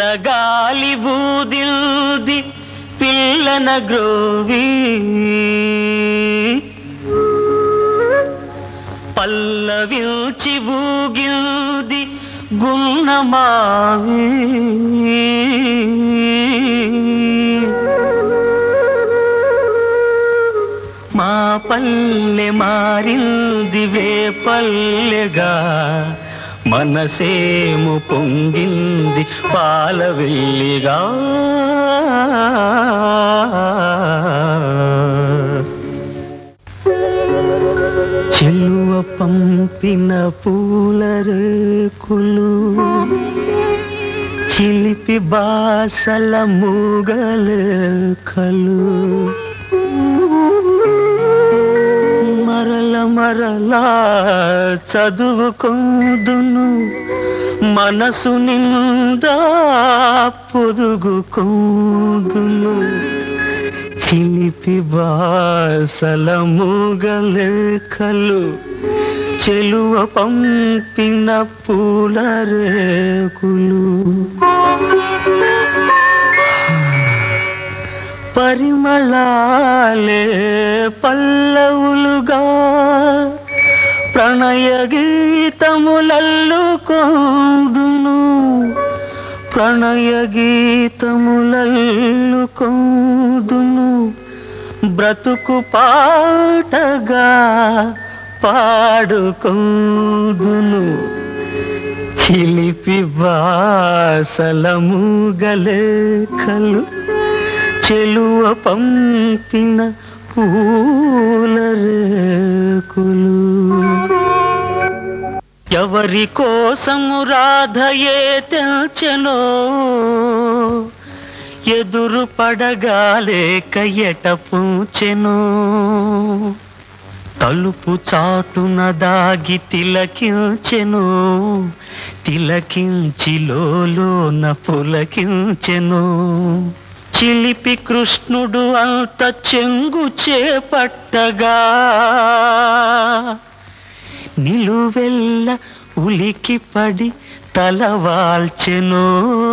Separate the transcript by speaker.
Speaker 1: చల్లగాలి బూదిల్ది పిల్లన గ్రోవి పల్లవిల్చి ఊగిల్ది గున్నమావి మా పల్లె మారింది వే పల్లెగా మనసేము పొంగింది పాల వెళ్ళిగా చెలువ పంపిన పూల రేకులు చిలిపి బాసల మూగలేఖలు మరల మరలా చదువుకుందును మనసు నిండా పొదుగుకుందును చిలిపి బాసల మూగలేఖలు చెలువ పంపిన పూల రేకులు పరిమళాలే పల్లవులుగా ప్రణయ గీతములల్లుకోదును ప్రణయ గీతములల్లుకోదును బ్రతుకు పాటగా పాడుకోదును చిలిపి బాసలము గలేఖలు చెలువ పంపిన పూల రేకులు ఎవరి కోసము రాధయే తెల్చెనో ఎదురు పడగాలేక ఎట పూచెనో తలుపు చాటున దాగి తిలకించెను తిలకించి లోన పులకించెను చిలిపి కృష్ణుడు అంత చెంగు చేపట్టగా నిలువెల్ల ఉలికి పడి తలవాల్చెను